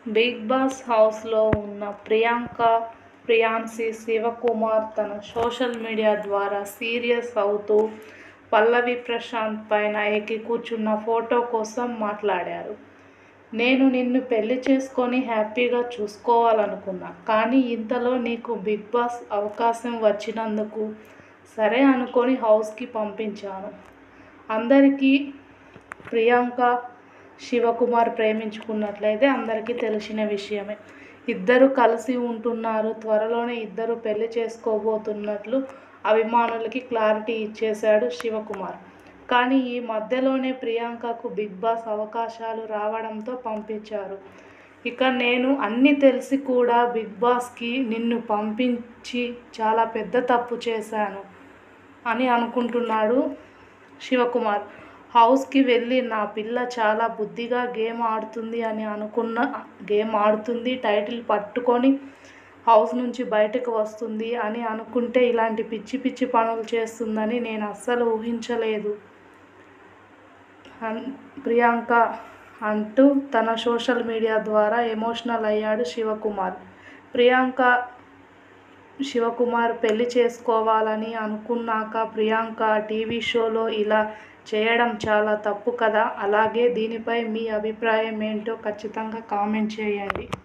big boss హౌస్లో ఉన్న ప్రియాంక ప్రియాన్సి శివకుమార్ తన సోషల్ మీడియా ద్వారా సీరియస్ అవుతూ పల్లవి ప్రశాంత్ పైన ఎక్కి కూర్చున్న ఫోటో కోసం మాట్లాడారు నేను నిన్ను పెళ్లి చేసుకొని హ్యాపీగా చూసుకోవాలనుకున్నా కానీ ఇంతలో నీకు బిగ్ బాస్ అవకాశం వచ్చినందుకు సరే అనుకొని హౌస్కి పంపించాను అందరికీ ప్రియాంక శివకుమార్ ప్రేమించుకున్నట్లయితే అందరికీ తెలిసిన విషయమే ఇద్దరు కలిసి ఉంటున్నారు త్వరలోనే ఇద్దరు పెళ్లి చేసుకోబోతున్నట్లు అభిమానులకి క్లారిటీ ఇచ్చేశాడు శివకుమార్ కానీ ఈ మధ్యలోనే ప్రియాంకకు బిగ్ బాస్ అవకాశాలు రావడంతో పంపించారు ఇక నేను అన్నీ తెలిసి కూడా బిగ్ బాస్కి నిన్ను పంపించి చాలా పెద్ద తప్పు చేశాను అని అనుకుంటున్నాడు శివకుమార్ హౌస్కి వెళ్ళి నా పిల్ల చాలా బుద్ధిగా గేమ్ ఆడుతుంది అని అనుకున్న గేమ్ ఆడుతుంది టైటిల్ పట్టుకొని హౌస్ నుంచి బయటకు వస్తుంది అని అనుకుంటే ఇలాంటి పిచ్చి పిచ్చి పనులు చేస్తుందని నేను అస్సలు ఊహించలేదు అన్ ప్రియాంక అంటూ తన సోషల్ మీడియా ద్వారా ఎమోషనల్ అయ్యాడు శివకుమార్ ప్రియాంక శివకుమార్ పెళ్లి చేసుకోవాలని అనుకున్నాక ప్రియాంక టీవీ షోలో ఇలా చేయడం చాలా తప్పు కదా అలాగే దీనిపై మీ అభిప్రాయం ఏంటో ఖచ్చితంగా కామెంట్ చేయండి